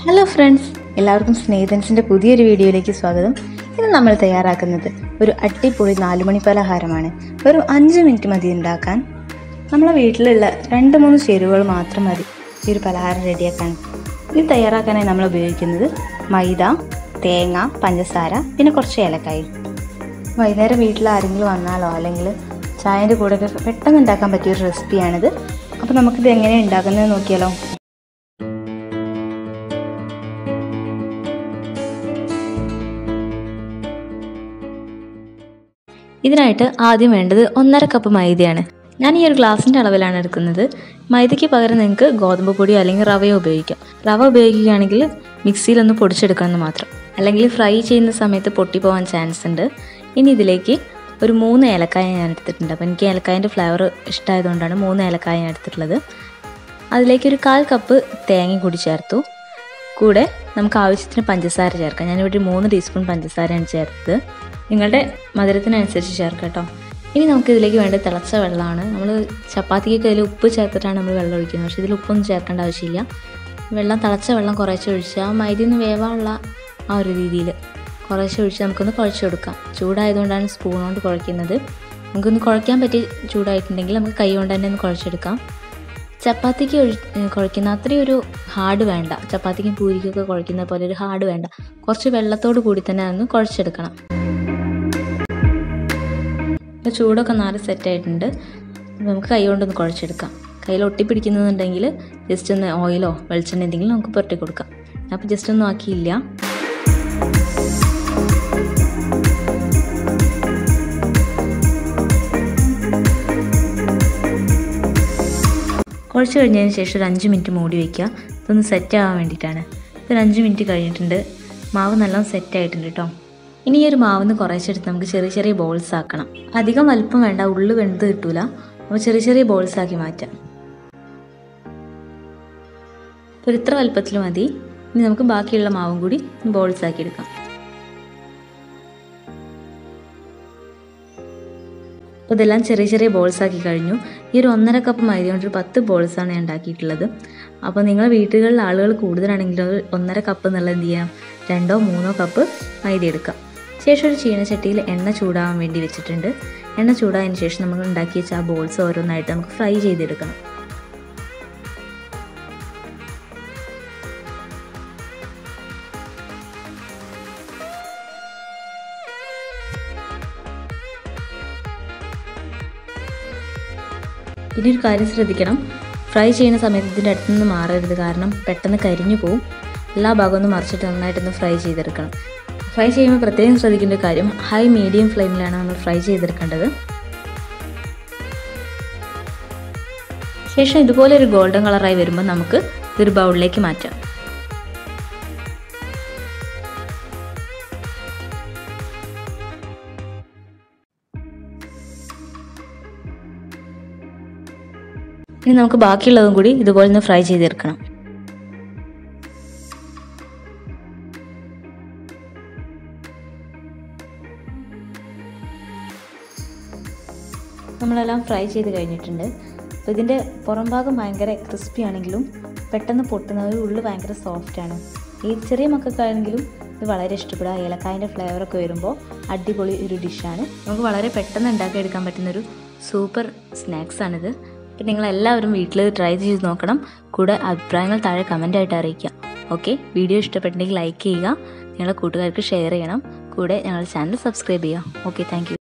hello friends എല്ലാവർക്കും സ്നേഹിതൻസിൻ്റെ പുതിയൊരു വീഡിയോയിലേക്ക് സ്വാഗതം ഇന്ന് നമ്മൾ തയ്യാറാക്കുന്നത് ഒരു അടിപൊളി നാലുമണി പലഹാരമാണ് വെറും അഞ്ച് മിനിറ്റ് മതി ഉണ്ടാക്കാൻ നമ്മളെ വീട്ടിലുള്ള രണ്ട് മൂന്ന് ചേരുവകൾ മാത്രം മതി ഈ ഒരു പലഹാരം റെഡിയാക്കാൻ ഇത് തയ്യാറാക്കാനായി നമ്മൾ ഉപയോഗിക്കുന്നത് മൈദ തേങ്ങ പഞ്ചസാര പിന്നെ കുറച്ച് ഏലക്കായും വൈകുന്നേരം വീട്ടിൽ ആരെങ്കിലും വന്നാലോ അല്ലെങ്കിൽ ചായൻ്റെ കൂടെയൊക്കെ പെട്ടെന്ന് ഉണ്ടാക്കാൻ പറ്റിയ ഒരു റെസിപ്പിയാണിത് അപ്പോൾ നമുക്കിത് എങ്ങനെയാണ് ഉണ്ടാക്കുന്നത് നോക്കിയാലോ ഇതിനായിട്ട് ആദ്യം വേണ്ടത് ഒന്നര കപ്പ് മൈദയാണ് ഞാൻ ഈ ഒരു ഗ്ലാസിൻ്റെ അളവിലാണ് എടുക്കുന്നത് മൈദയ്ക്ക് പകരം നിങ്ങൾക്ക് ഗോതമ്പ് പൊടിയോ അല്ലെങ്കിൽ റവയോ ഉപയോഗിക്കാം റവ ഉപയോഗിക്കുകയാണെങ്കിൽ മിക്സിയിലൊന്ന് പൊടിച്ചെടുക്കണമെന്ന് മാത്രം അല്ലെങ്കിൽ ഫ്രൈ ചെയ്യുന്ന സമയത്ത് പൊട്ടിപ്പോവാൻ ചാൻസ് ഉണ്ട് ഇനി ഇതിലേക്ക് ഒരു മൂന്ന് ഏലക്കായ ഞാൻ എടുത്തിട്ടുണ്ട് അപ്പോൾ എനിക്ക് ഏലക്കായൻ്റെ ഫ്ലേവർ ഇഷ്ടമായതുകൊണ്ടാണ് മൂന്ന് ഏലക്കായ ഞാൻ എടുത്തിട്ടുള്ളത് അതിലേക്ക് ഒരു കാൽ കപ്പ് തേങ്ങ കൂടി ചേർത്തു കൂടെ നമുക്ക് ആവശ്യത്തിന് പഞ്ചസാര ചേർക്കാം ഞാനിവിടെ ഒരു മൂന്ന് ടീസ്പൂൺ പഞ്ചസാരയാണ് ചേർത്തത് നിങ്ങളുടെ മധുരത്തിനനുസരിച്ച് ചേർക്കാം കേട്ടോ ഇനി നമുക്ക് ഇതിലേക്ക് വേണ്ട തിളച്ച വെള്ളമാണ് നമ്മൾ ചപ്പാത്തിക്കൊക്കെ അതിൽ ഉപ്പ് ചേർത്തിട്ടാണ് നമ്മൾ വെള്ളം ഒഴിക്കുന്നത് പക്ഷേ ഇതിൽ ഉപ്പൊന്നും ചേർക്കേണ്ട ആവശ്യമില്ല വെള്ളം തിളച്ച വെള്ളം കുറേശ്ശെ ഒഴിച്ചാൽ മൈദയൊന്ന് വേവാനുള്ള ആ ഒരു രീതിയിൽ കുറേശ്ശെ ഒഴിച്ച് നമുക്കൊന്ന് കുഴച്ച് കൊടുക്കാം ചൂടായതുകൊണ്ടാണ് സ്പൂൺ കൊണ്ട് കുഴയ്ക്കുന്നത് നമുക്കൊന്ന് കുഴയ്ക്കാൻ പറ്റി ചൂടായിട്ടുണ്ടെങ്കിൽ നമുക്ക് കൈ കൊണ്ട് തന്നെ ഒന്ന് കുഴച്ചെടുക്കാം ചപ്പാത്തിക്ക് ഒഴി കുഴയ്ക്കുന്ന അത്രയും ഒരു ഹാർഡ് വേണ്ട ചപ്പാത്തിക്കും പൂരിക്കൊക്കെ കുഴയ്ക്കുന്ന പോലെ ഒരു ഹാർഡ് വേണ്ട കുറച്ച് വെള്ളത്തോട് കൂടി തന്നെ അതൊന്ന് കുഴച്ചെടുക്കണം ഇപ്പോൾ ചൂടൊക്കെ നാല് സെറ്റ് ആയിട്ടുണ്ട് നമുക്ക് കൈ കൊണ്ടൊന്ന് കുഴച്ചെടുക്കാം കയ്യിൽ ഒട്ടിപ്പിടിക്കുന്നുണ്ടെങ്കിൽ ജസ്റ്റ് ഒന്ന് ഓയിലോ വെളിച്ചെണ്ണ എന്തെങ്കിലും നമുക്ക് പുരട്ടി കൊടുക്കാം അപ്പോൾ ജസ്റ്റ് ഒന്നും ആക്കിയില്ല കുഴച്ച് കഴിഞ്ഞതിന് ശേഷം ഒരു അഞ്ച് മിനിറ്റ് മൂടി വയ്ക്കുക ഇതൊന്ന് സെറ്റ് ആവാൻ വേണ്ടിയിട്ടാണ് ഒരു അഞ്ച് മിനിറ്റ് കഴിഞ്ഞിട്ടുണ്ട് മാവ് നല്ലോണം സെറ്റ് ആയിട്ടുണ്ട് കേട്ടോ ഇനി ഈ ഒരു മാവിന്ന് കുറേശ്ശെടുത്ത് നമുക്ക് ചെറിയ ചെറിയ ബോൾസ് ആക്കണം അധികം വലുപ്പം വേണ്ട ഉള്ളു വെന്ത് കിട്ടൂല അപ്പോൾ ചെറിയ ചെറിയ ബോൾസ് ആക്കി മാറ്റാം അപ്പോൾ ഇത്ര വലുപ്പത്തിൽ മതി ഇനി നമുക്ക് ബാക്കിയുള്ള മാവും കൂടി ബോൾസ് ആക്കി എടുക്കാം അപ്പോൾ ഇതെല്ലാം ചെറിയ ചെറിയ ബോൾസ് ആക്കി കഴിഞ്ഞു ഈ ഒരു ഒന്നര കപ്പ് മൈദ കൊണ്ട് ഒരു പത്ത് ബോൾസാണ് ഞാൻ ഉണ്ടാക്കിയിട്ടുള്ളത് അപ്പോൾ നിങ്ങളുടെ വീടുകളിൽ ആളുകൾ കൂടുതലാണെങ്കിൽ ഒരു ഒന്നര കപ്പ് എന്നുള്ളത് എന്ത് ചെയ്യാം രണ്ടോ മൂന്നോ കപ്പ് മൈദ എടുക്കാം ശേഷം ഒരു ചീനച്ചട്ടിയിൽ എണ്ണ ചൂടാവാൻ വേണ്ടി വെച്ചിട്ടുണ്ട് എണ്ണ ചൂടായതിന് ശേഷം നമ്മൾ ഉണ്ടാക്കി വെച്ച ആ ബോൾസ് ഓരോന്നായിട്ട് നമുക്ക് ഫ്രൈ ചെയ്തെടുക്കണം ഇനി ഒരു കാര്യം ശ്രദ്ധിക്കണം ഫ്രൈ ചെയ്യുന്ന സമയത്ത് ഇതിൻ്റെ അടുത്ത് നിന്ന് മാറരുത് കാരണം പെട്ടെന്ന് കരിഞ്ഞു പോവും എല്ലാ ഭാഗവും ഒന്ന് മറിച്ചിട്ട് നന്നായിട്ടൊന്ന് ഫ്രൈ ചെയ്തെടുക്കണം ഫ്രൈ ചെയ്യുമ്പോൾ പ്രത്യേകം ശ്രദ്ധിക്കേണ്ട ഒരു കാര്യം ഹൈ മീഡിയം ഫ്ലെയിമിലാണ് നമ്മൾ ഫ്രൈ ചെയ്തെടുക്കേണ്ടത് ശേഷം ഇതുപോലെ ഒരു ഗോൾഡൻ കളറായി വരുമ്പോൾ നമുക്ക് ഇതൊരു ബൗളിലേക്ക് മാറ്റാം ഇനി നമുക്ക് ബാക്കിയുള്ളതും കൂടി ഇതുപോലെ ഒന്ന് ഫ്രൈ ചെയ്തെടുക്കണം നമ്മളെല്ലാം ഫ്രൈ ചെയ്ത് കഴിഞ്ഞിട്ടുണ്ട് അപ്പോൾ ഇതിൻ്റെ പുറം ഭാഗം ഭയങ്കര ക്രിസ്പി ആണെങ്കിലും പെട്ടെന്ന് പൊട്ടുന്ന ഒരു ഉള്ളു ഭയങ്കര സോഫ്റ്റാണ് ഈ ചെറിയ മക്കൾക്കാണെങ്കിലും ഇത് വളരെ ഇഷ്ടപ്പെടുക ഏലക്കായൻ്റെ ഫ്ലേവറൊക്കെ വരുമ്പോൾ അടിപൊളി ഒരു ഡിഷാണ് നമുക്ക് വളരെ പെട്ടെന്ന് ഉണ്ടാക്കിയെടുക്കാൻ പറ്റുന്നൊരു സൂപ്പർ സ്നാക്സാണിത് അപ്പം നിങ്ങളെല്ലാവരും വീട്ടിൽ ട്രൈ ചെയ്ത് നോക്കണം കൂടെ അഭിപ്രായങ്ങൾ താഴെ കമൻ്റായിട്ട് അറിയിക്കുക ഓക്കെ വീഡിയോ ഇഷ്ടപ്പെട്ടെങ്കിൽ ലൈക്ക് ചെയ്യുക നിങ്ങളുടെ കൂട്ടുകാർക്ക് ഷെയർ ചെയ്യണം കൂടെ ഞങ്ങളുടെ ചാനൽ സബ്സ്ക്രൈബ് ചെയ്യുക ഓക്കെ താങ്ക്